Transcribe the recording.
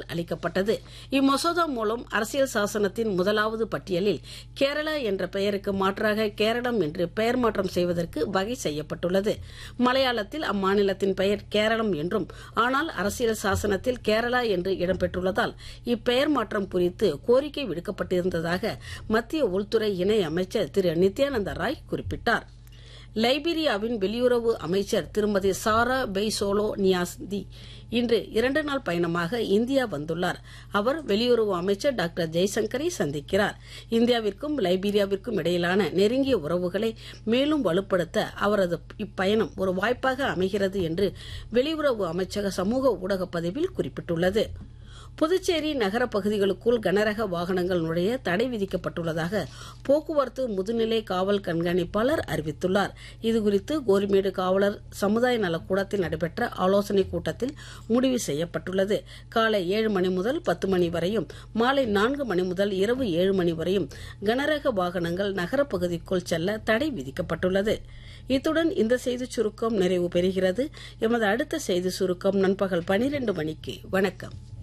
அளிக்கப்பட்டது இம்மசோதா மூலம் அரசியல் சாசனத்தின் முதலாவது பட்டியலில் கேரளா என்ற பெயருக்கு மாற்றாக கேரளம் என்று பெயர் மாற்றம் செய்வதற்கு வகை செய்யப்பட்டுள்ளது மலையாளத்தில் அம்மாநிலத்தின் பெயர் கேரளம் என்றும் ஆனால் அரசியல் சாசனத்தில் கேரளா என்று இடம்பெற்றுள்ளதால் இப்பெயர் மாற்றம் குறித்து கோரிக்கை விடுக்கப்பட்டிருந்ததாக மத்திய உள்துறை இணை அமைச்சர் திரு நித்யானந்த ராய் குறிப்பிட்டார் லைபீரியாவின் வெளியுறவு அமைச்சர் திருமதி சாரா பெய்சோலோ நியாஸ்தி இன்று இரண்டு நாள் பயணமாக இந்தியா வந்துள்ளார் அவர் வெளியுறவு அமைச்சர் டாக்டர் ஜெய்சங்கரை சந்திக்கிறார் இந்தியாவிற்கும் லைபீரியாவிற்கும் இடையிலான நெருங்கிய உறவுகளை மேலும் வலுப்படுத்த அவரது இப்பயணம் ஒரு வாய்ப்பாக அமைகிறது என்று வெளியுறவு அமைச்சக சமூக ஊடக பதிவில் குறிப்பிட்டுள்ளது புதுச்சேரி நகர பகுதிகளுக்குள் கனரக வாகனங்கள் நுழைய தடை விதிக்கப்பட்டுள்ளதாக போக்குவரத்து முதுநிலை காவல் கண்காணிப்பாளர் அறிவித்துள்ளார் இதுகுறித்து கோரிமேடு காவலர் சமுதாய நலக்கூடத்தில் நடைபெற்ற ஆலோசனைக் கூட்டத்தில் முடிவு செய்யப்பட்டுள்ளது காலை ஏழு மணி முதல் பத்து மணி வரையும் மாலை நான்கு மணி முதல் இரவு ஏழு மணி வரையும் கனரக வாகனங்கள் நகரப் பகுதிக்குள் செல்ல தடை விதிக்கப்பட்டுள்ளது இத்துடன் இந்த செய்திச் சுருக்கம் நிறைவு பெறுகிறது எமது அடுத்த செய்தி சுருக்கம் நண்பகல் பனிரெண்டு மணிக்கு வணக்கம்